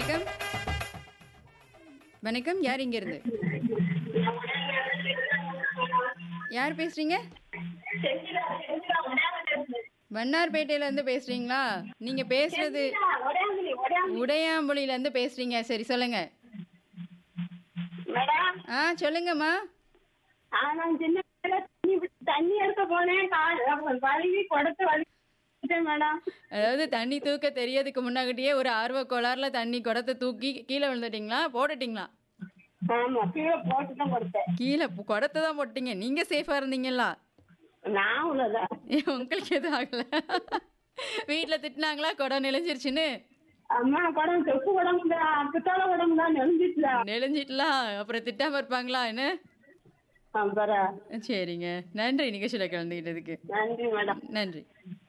வணக்கம் வணக்கம் யார் இங்க இருந்து யார் பேசுறீங்க வண்ணார்பேட்டையில இருந்து பேசுறீங்களா நீங்க பேசுறது உடையாம்புலியில இருந்து பேசுறீங்க சரி சொல்லுங்க மேடம் ஆ சொல்லுங்கம்மா ஆ, நான் சின்ன பிள்ளைல தண்ணி பிடி- தண்ணி எடுக்க போனேன் கால் வழுவி குடத்தை வலிட்டேன் மேடம் அதாவது தண்ணி தூக்க தெரியறதுக்கு முன்னாடியே ஒரு ஆர்வ கோளாறுல தண்ணி குடத்தை தூக்கி கீழே விழுந்துட்டீங்களா போட்டுட்டீங்களா ஆமா கீழே போட்டு தான் கொடுத்தேன் கீழே பு- குடத்தை தான் போட்டீங்க நீங்க சேஃபா இருந்தீங்களா நான் உள்ளதான் ஏன் உங்களுக்கு எதுவும் ஆகல வீட்ல திட்டினாங்களா குடம் நெளிஞ்சிருச்சுன்னு அம்மா குடம் செப்பு குடம் தான் பித்தளை குடம் தான் நெஞ்சிச்சுல நெளிஞ்சிட்டலாம் அப்புறம் திட்டாம இருப்பாங்களா என்ன அப்புறம் சரிங்க நன்றி நிகழ்ச்சியில கலந்துக்கிட்டதுக்கு நன்றி மேடம் நன்றி